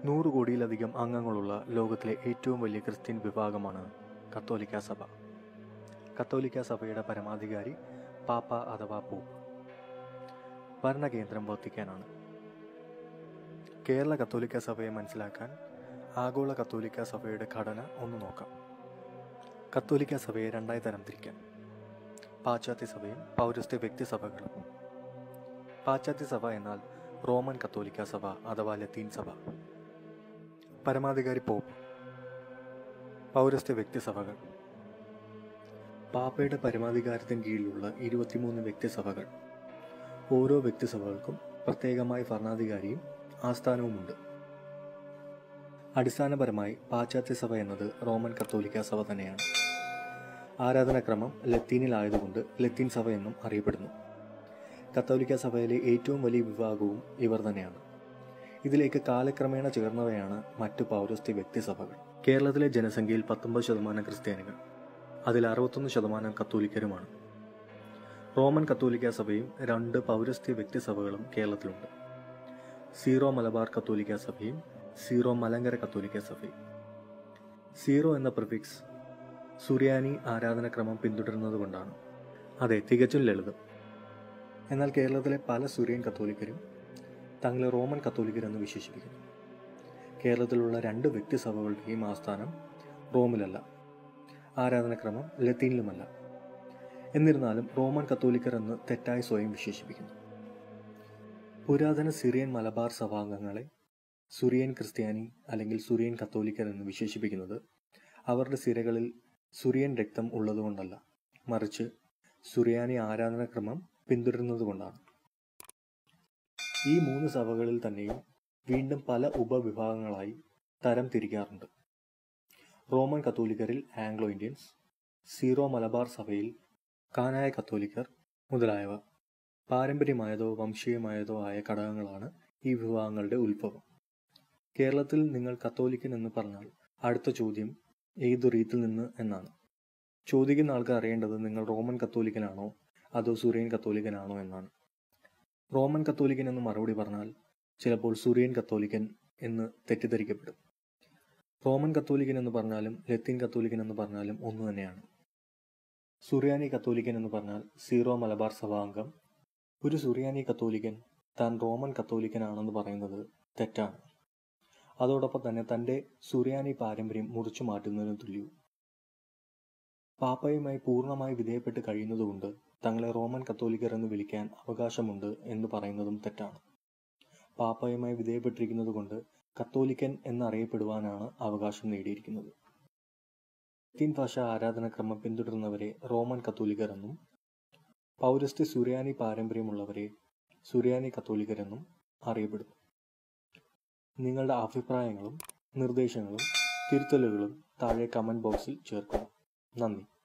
നൂറ് കോടിയിലധികം അംഗങ്ങളുള്ള ലോകത്തിലെ ഏറ്റവും വലിയ ക്രിസ്ത്യൻ വിഭാഗമാണ് കത്തോലിക്ക സഭ കത്തോലിക്ക സഭയുടെ പരമാധികാരി പാപ്പ അഥവാ പോപ്പ് ഭരണകേന്ദ്രം വത്തിക്കാനാണ് കേരള കത്തോലിക്ക സഭയെ മനസ്സിലാക്കാൻ ആഗോള കത്തോലിക്ക സഭയുടെ ഘടന ഒന്ന് നോക്കാം കത്തോലിക്ക സഭയെ രണ്ടായി തരം തിരിക്കാം പാശ്ചാത്യ സഭയും പൗരസ്ത്യ വ്യക്തിസഭകളും പാശ്ചാത്യ സഭ എന്നാൽ റോമൻ കത്തോലിക്ക സഭ അഥവാ ലത്തീൻ സഭ പരമാധികാരി പോപ്പ് പൗരസ്ത്യ വ്യക്തിസഭകൾ പാപ്പയുടെ പരമാധികാരത്തിന് കീഴിലുള്ള ഇരുപത്തിമൂന്ന് വ്യക്തിസഭകൾ ഓരോ വ്യക്തിസഭകൾക്കും പ്രത്യേകമായി ഭരണാധികാരിയും ആസ്ഥാനവുമുണ്ട് അടിസ്ഥാനപരമായി പാശ്ചാത്യ സഭ എന്നത് റോമൻ കത്തോലിക്ക സഭ തന്നെയാണ് ആരാധനാക്രമം ലത്തീനിലായതുകൊണ്ട് ലത്തീൻ സഭ എന്നും അറിയപ്പെടുന്നു കത്തോലിക്ക സഭയിലെ ഏറ്റവും വലിയ വിഭാഗവും ഇവർ തന്നെയാണ് ഇതിലേക്ക് കാലക്രമേണ ചേർന്നവയാണ് മറ്റു പൗരസ്ത്യ വ്യക്തിസഭകൾ കേരളത്തിലെ ജനസംഖ്യയിൽ പത്തൊമ്പത് ശതമാനം ക്രിസ്ത്യാനികൾ അതിൽ അറുപത്തൊന്ന് ശതമാനം കത്തോലിക്കരുമാണ് റോമൻ കത്തോലിക്ക സഭയും രണ്ട് പൗരസ്ത്യ വ്യക്തിസഭകളും കേരളത്തിലുണ്ട് സീറോ മലബാർ കത്തോലിക്ക സഭയും സീറോ മലങ്കര കത്തോലിക്ക സഭയും സീറോ എന്ന പ്രിഫിക്സ് സുറിയാനി ആരാധനക്രമം പിന്തുടരുന്നത് കൊണ്ടാണ് അതെ തികച്ചും ലളിതം എന്നാൽ കേരളത്തിലെ പല സുറിയൻ കത്തോലിക്കരും തങ്ങളെ റോമൻ കത്തോലിക്കരെന്ന് വിശേഷിപ്പിക്കുന്നു കേരളത്തിലുള്ള രണ്ട് വ്യക്തിസഭകളുടെയും ആസ്ഥാനം റോമിലല്ല ആരാധനക്രമം ലത്തീനിലുമല്ല എന്നിരുന്നാലും റോമൻ കത്തോലിക്കർ എന്ന് തെറ്റായി സ്വയം വിശേഷിപ്പിക്കുന്നു പുരാതന സിറിയൻ മലബാർ സഭാംഗങ്ങളെ സുറിയൻ ക്രിസ്ത്യാനി അല്ലെങ്കിൽ സുറിയൻ കത്തോലിക്കർ എന്ന് വിശേഷിപ്പിക്കുന്നത് അവരുടെ സിരകളിൽ സുറിയൻ രക്തം ഉള്ളതുകൊണ്ടല്ല മറിച്ച് സുറിയാനി ആരാധനാക്രമം പിന്തുടരുന്നതുകൊണ്ടാണ് ഈ മൂന്ന് സഭകളിൽ തന്നെയും വീണ്ടും പല ഉപവിഭാഗങ്ങളായി തരം തിരിക്കാറുണ്ട് റോമൻ കത്തോലിക്കരിൽ ആംഗ്ലോ ഇന്ത്യൻസ് സീറോ മലബാർ സഭയിൽ കാനായ കത്തോലിക്കർ മുതലായവ പാരമ്പര്യമായതോ വംശീയമായതോ ആയ ഘടകങ്ങളാണ് ഈ വിഭാഗങ്ങളുടെ ഉത്ഭവം കേരളത്തിൽ നിങ്ങൾ കത്തോലിക്കൻ എന്ന് പറഞ്ഞാൽ അടുത്ത ചോദ്യം ഏതു റീത്തിൽ നിന്ന് എന്നാണ് ചോദിക്കുന്ന ആൾക്ക് അറിയേണ്ടത് നിങ്ങൾ റോമൻ കത്തോലിക്കനാണോ അതോ സുറിയൻ കത്തോലിക്കനാണോ എന്നാണ് റോമൻ കത്തോലിക്കൻ എന്ന് മറുപടി പറഞ്ഞാൽ ചിലപ്പോൾ സുറിയൻ കത്തോലിക്കൻ എന്ന് തെറ്റിദ്ധരിക്കപ്പെടും റോമൻ കത്തോലിക്കൻ എന്ന് പറഞ്ഞാലും ലത്തീൻ കത്തോലിക്കൻ എന്ന് പറഞ്ഞാലും ഒന്നു തന്നെയാണ് സുറിയാനി കത്തോലിക്കൻ എന്ന് പറഞ്ഞാൽ സീറോ മലബാർ സഭാംഗം ഒരു സുറിയാനി കത്തോലിക്കൻ താൻ റോമൻ കത്തോലിക്കനാണെന്ന് പറയുന്നത് തെറ്റാണ് അതോടൊപ്പം തന്നെ തൻ്റെ സുറിയാനി പാരമ്പര്യം മുറിച്ചു മാറ്റുന്നതിന് തുല്യവും പാപ്പയുമായി പൂർണ്ണമായി വിധേയപ്പെട്ട് കഴിയുന്നതുകൊണ്ട് തങ്ങളെ റോമൻ കത്തോലിക്കർ എന്ന് വിളിക്കാൻ അവകാശമുണ്ട് എന്ന് പറയുന്നതും തെറ്റാണ് പാപ്പയുമായി വിധേയപ്പെട്ടിരിക്കുന്നത് കൊണ്ട് കത്തോലിക്കൻ എന്നറിയപ്പെടുവാനാണ് അവകാശം നേടിയിരിക്കുന്നത് ലത്തീൻ ഭാഷ ആരാധനാക്രമം പിന്തുടരുന്നവരെ റോമൻ കത്തോലിക്കർ എന്നും പൗരസ്ത്യ സുറിയാനി പാരമ്പര്യമുള്ളവരെ സുറിയാനി കത്തോലിക്കരെന്നും അറിയപ്പെടുന്നു നിങ്ങളുടെ അഭിപ്രായങ്ങളും നിർദ്ദേശങ്ങളും തിരുത്തലുകളും താഴെ കമൻറ്റ് ബോക്സിൽ ചേർക്കുക നന്ദി